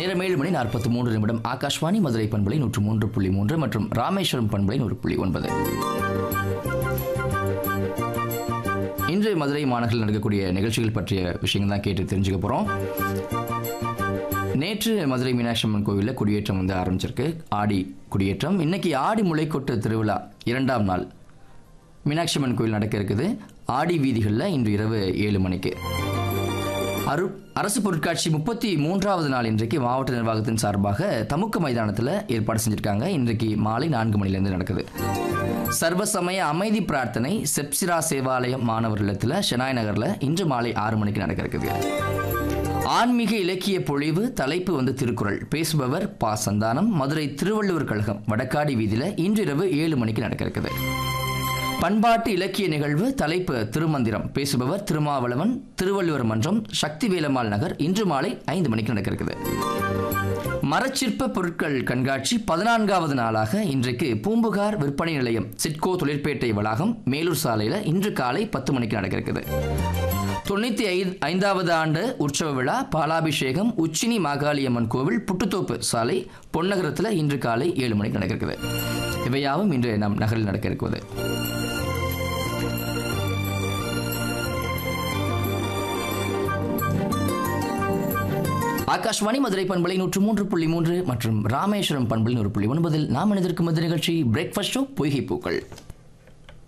நேரம் ஏழு மணி நாற்பத்தி மூன்று நிமிடம் ஆகாஷ்வாணி மதுரை பண்பலை நூற்று மூன்று புள்ளி மூன்று மற்றும் ராமேஸ்வரம் பண்பலை நூறு புள்ளி ஒன்பது இன்று மதுரை மாநகரில் நடக்கக்கூடிய நிகழ்ச்சிகள் பற்றிய விஷயங்கள் தான் கேட்டு தெரிஞ்சுக்க போகிறோம் நேற்று மதுரை மீனாட்சி அம்மன் கோவிலில் குடியேற்றம் வந்து ஆரம்பிச்சிருக்கு ஆடி குடியேற்றம் இன்னைக்கு ஆடி முளைக்கொட்டு திருவிழா இரண்டாம் நாள் மீனாட்சி அம்மன் கோவில் நடக்க இருக்குது ஆடி வீதிகளில் இன்று இரவு ஏழு மணிக்கு அரு அரசு பொருட்காட்சி முப்பத்தி மூன்றாவது நாள் இன்றைக்கு மாவட்ட நிர்வாகத்தின் சார்பாக தமுக்க மைதானத்தில் ஏற்பாடு செஞ்சுருக்காங்க இன்றைக்கு மாலை நான்கு மணிலேருந்து நடக்குது சர்வசமய அமைதி பிரார்த்தனை செப்சிரா சேவாலயம் மாணவர் இல்லத்தில் ஷெனாய் நகரில் இன்று மாலை ஆறு மணிக்கு நடக்க இருக்குது ஆன்மீக இலக்கிய பொழிவு தலைப்பு வந்து திருக்குறள் பேசுபவர் பா சந்தானம் மதுரை திருவள்ளுவர் கழகம் வடக்காடி வீதியில் இன்றிரவு ஏழு மணிக்கு நடக்க இருக்குது பண்பாட்டு இலக்கிய நிகழ்வு தலைப்பு திருமந்திரம் பேசுபவர் திருமாவளவன் திருவள்ளுவர் மன்றம் சக்தி வேலம்மாள் நகர் இன்று மாலை ஐந்து மணிக்கு நடக்க இருக்குது மரச்சிற்ப பொருட்கள் கண்காட்சி பதினான்காவது நாளாக இன்றைக்கு பூம்புகார் விற்பனை நிலையம் சிட்கோ தொழிற்பேட்டை வளாகம் மேலூர் சாலையில் இன்று காலை பத்து மணிக்கு நடக்க இருக்குது தொண்ணூற்றி ஐ ஐந்தாவது ஆண்டு உற்சவ விழா பாலாபிஷேகம் உச்சினி மாகாளியம்மன் கோவில் புட்டுத்தோப்பு சாலை பொன்னகரத்தில் இன்று காலை ஏழு மணிக்கு நடக்க இருக்குது இவையாவும் இன்று நம் நகரில் நடக்க இருக்குது ஆகாஷ்வாணி மதுரை பண்பலை நூற்று மூன்று புள்ளி மூன்று மற்றும் ராமேஸ்வரம் பண்பலை நூறு புள்ளி ஒன்பதில் நாம் இணைந்திருக்கும் இந்த நிகழ்ச்சி பிரேக்ஃபாஸ்ட் ஷோ பொய்கை பூக்கள்